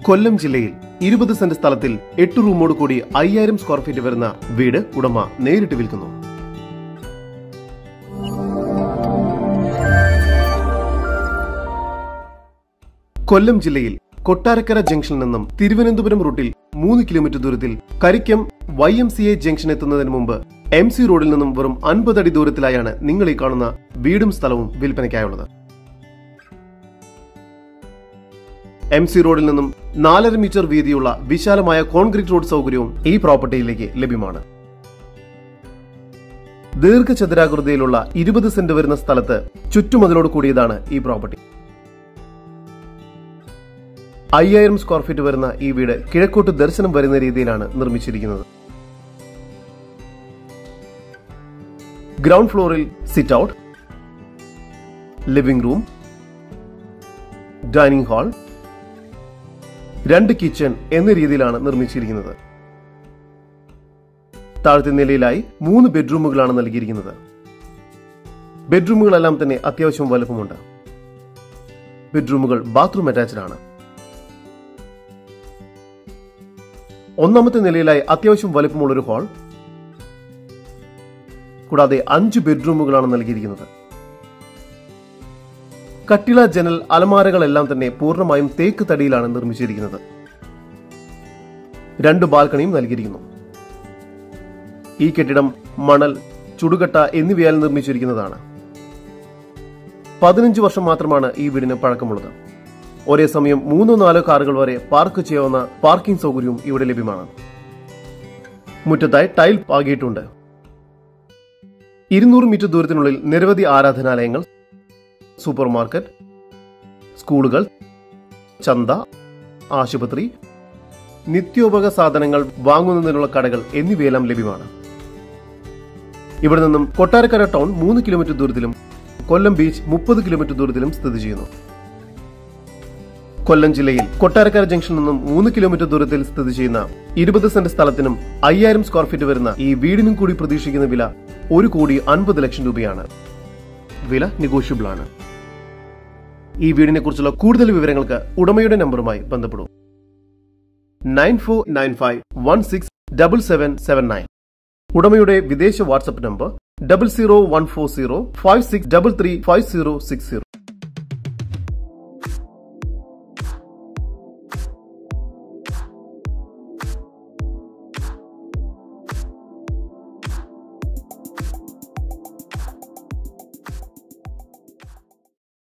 കൊല്ലം ജില്ലയിൽ ഇരുപത് സെന്റ് സ്ഥലത്തിൽ എട്ട് റൂമോട് കൂടി അയ്യായിരം സ്ക്വയർ ഫീറ്റ് വരുന്ന വീട് ഉടമ നേരിട്ട് വിൽക്കുന്നു കൊല്ലം ജില്ലയിൽ കൊട്ടാരക്കര ജംഗ്ഷനിൽ നിന്നും തിരുവനന്തപുരം റൂട്ടിൽ മൂന്ന് കിലോമീറ്റർ ദൂരത്തിൽ Karikkam Y M C A junction എത്തുന്നതിന് മുമ്പ് എം സി റോഡിൽ നിന്നും വെറും അൻപത് അടി ദൂരത്തിലായാണ് നിങ്ങൾ ഈ കാണുന്ന വീടും സ്ഥലവും വിൽപ്പനയ്ക്കായുള്ളത് എം സി റോഡിൽ നിന്നും നാലര മീറ്റർ വീതിയുള്ള വിശാലമായ കോൺക്രീറ്റ് റോഡ് സൗകര്യവും ഈ പ്രോപ്പർട്ടിയിലേക്ക് ലഭ്യമാണ് ദീർഘചതുരാകൃതിയിലുള്ള ഇരുപത് സെന്റ് വരുന്ന സ്ഥലത്ത് ചുറ്റുമതിലോട് കൂടിയതാണ് ഈ പ്രോപ്പർട്ടി അയ്യായിരം സ്ക്വയർ ഫീറ്റ് വരുന്ന ഈ വീട് കിഴക്കോട്ട് ദർശനം വരുന്ന രീതിയിലാണ് നിർമ്മിച്ചിരിക്കുന്നത് ഗ്രൗണ്ട് ഫ്ലോറിൽ sit out living room dining hall രണ്ട് കിച്ചൺ എന്ന രീതിയിലാണ് നിർമ്മിച്ചിരിക്കുന്നത് താഴത്തെ നിലയിലായി മൂന്ന് ബെഡ്റൂമുകളാണ് നൽകിയിരിക്കുന്നത് ബെഡ്റൂമുകളെല്ലാം തന്നെ അത്യാവശ്യം വലുപ്പമുണ്ട് ബെഡ്റൂമുകൾ ബാത്റൂം അറ്റാച്ച്ഡ് ആണ് ഒന്നാമത്തെ നിലയിലായി അത്യാവശ്യം വലുപ്പമുള്ള ഒരു ഹാൾ കൂടാതെ അഞ്ച് ബെഡ്റൂമുകളാണ് നൽകിയിരിക്കുന്നത് കട്ടിള ജനൽ അലമാരകളെല്ലാം തന്നെ പൂർണ്ണമായും തേക്ക് തടിയിലാണ് നിർമ്മിച്ചിരിക്കുന്നത് രണ്ട് ബാൽക്കണിയും നൽകിയിരിക്കുന്നു ഈ കെട്ടിടം മണൽ ചുടുകട്ട എന്നിവയാൽ നിർമ്മിച്ചിരിക്കുന്നതാണ് പതിനഞ്ച് വർഷം മാത്രമാണ് ഈ വീടിന് പഴക്കമുള്ളത് ഒരേ സമയം മൂന്നോ നാലോ കാറുകൾ വരെ പാർക്ക് ചെയ്യാവുന്ന പാർക്കിംഗ് സൗകര്യവും ഇവിടെ ലഭ്യമാണ് മുറ്റത്തായി ടൈൽ പാകിയിട്ടുണ്ട് ഇരുന്നൂറ് മീറ്റർ ദൂരത്തിനുള്ളിൽ നിരവധി ആരാധനാലയങ്ങൾ സൂപ്പർ മാർക്കറ്റ് സ്കൂളുകൾ ചന്ത ആശുപത്രി നിത്യോപക സാധനങ്ങൾ വാങ്ങുന്നതിനുള്ള കടകൾ എന്നിവയെല്ലാം ലഭ്യമാണ് ഇവിടെ നിന്നും കൊട്ടാരക്കര ടൗൺ മൂന്ന് കിലോമീറ്റർ ദൂരത്തിലും കൊല്ലം ബീച്ച് മുപ്പത് കിലോമീറ്റർ ദൂരത്തിലും സ്ഥിതി ചെയ്യുന്നു കൊല്ലം ജില്ലയിൽ കൊട്ടാരക്കര ജംഗ്ഷനിൽ നിന്നും മൂന്ന് കിലോമീറ്റർ ദൂരത്തിൽ സ്ഥിതി ചെയ്യുന്ന ഇരുപത് സെന്റ് സ്ഥലത്തിനും അയ്യായിരം സ്ക്വയർ ഫീറ്റ് വരുന്ന ഈ വീടിനും കൂടി പ്രതീക്ഷിക്കുന്ന വില ഒരു കോടി അൻപത് ലക്ഷം രൂപയാണ് വില നെഗോഷ്യബിൾ ആണ് ഈ വീടിനെ കുറിച്ചുള്ള കൂടുതൽ വിവരങ്ങൾക്ക് ഉടമയുടെ നമ്പറുമായി ബന്ധപ്പെടൂ nine four nine five one six double seven seven nine ഉടമയുടെ വിദേശ WhatsApp number double zero one four zero five six double three five zero six zero